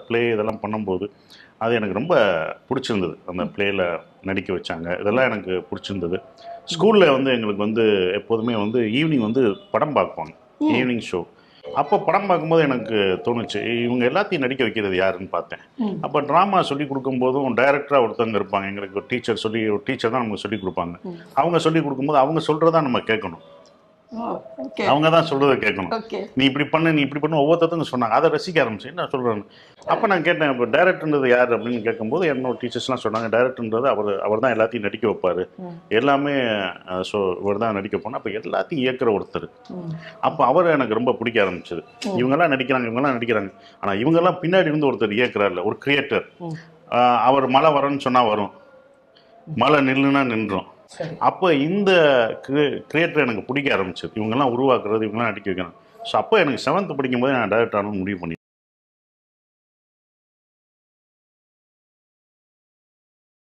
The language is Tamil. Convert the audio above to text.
ப்ளே இதெல்லாம் பண்ணும்போது அது எனக்கு ரொம்ப பிடிச்சிருந்தது அந்த ப்ளேயில் நடிக்க வச்சாங்க இதெல்லாம் எனக்கு பிடிச்சிருந்தது ஸ்கூலில் வந்து எங்களுக்கு வந்து எப்போதுமே வந்து ஈவினிங் வந்து படம் பார்ப்பாங்க ஈவினிங் ஷோ அப்போ படம் பார்க்கும்போது எனக்கு தோணுச்சு இவங்க எல்லாத்தையும் நடிக்க வைக்கிறது யாருன்னு பார்த்தேன் ம். அப்போ ட்ராமா சொல்லி கொடுக்கும்போதும் டைரக்டராக ஒருத்தவங்க இருப்பாங்க எங்களுக்கு ஒரு டீச்சர் சொல்லி ஒரு டீச்சர் தான் நமக்கு சொல்லி கொடுப்பாங்க ம். அவங்க சொல்லி கொடுக்கும்போது அவங்க சொல்கிறதா நம்ம கேட்கணும் ஓகே அவங்க தான் சொல்கிறத கேட்கணும் ஓகே நீ இப்படி பண்ணு நீ இப்படி பண்ணு ஒவ்வொருத்தவங்க சொன்னாங்க அதை ரசிக்க ஆரம்பிச்சு நான் சொல்கிறேன் அப்போ நான் கேட்டேன் இப்போ டேரக்டர்ன்றது யார் அப்படின்னு கேட்கும்போது என்னோட டீச்சர்ஸ்லாம் சொன்னாங்க டேரக்டர்ன்றது அவர் அவர் தான் எல்லாத்தையும் நடிக்க வைப்பார் ம். எல்லாமே ஸோ இவர் தான் நடிக்க போனால் அப்போ எல்லாத்தையும் இயக்குற ஒருத்தர் ம். அப்போ அவர் எனக்கு ரொம்ப பிடிக்க ஆரம்பிச்சது இவங்கெல்லாம் நடிக்கிறாங்க இவங்கெல்லாம் நடிக்கிறாங்க ஆனால் இவங்கெல்லாம் பின்னாடி இருந்து ஒருத்தர் இயக்குறாருல ஒரு கிரியேட்டர் ம். அவர் மழை வரணும்னு சொன்னால் வரும் மழை நில்லுனா நின்றோம் சரி அப்போ இந்த கிரியேட்டர் எனக்கு பிடிக்க ஆரம்பிச்சது இவங்கெல்லாம் உருவாக்குறது இவங்கெல்லாம் நடிக்க வைக்கணும் ஸோ அப்போ எனக்கு செவன்த் படிக்கும்போது நான் டேரக்டர் ஆகணும்னு முடிவு பண்ணி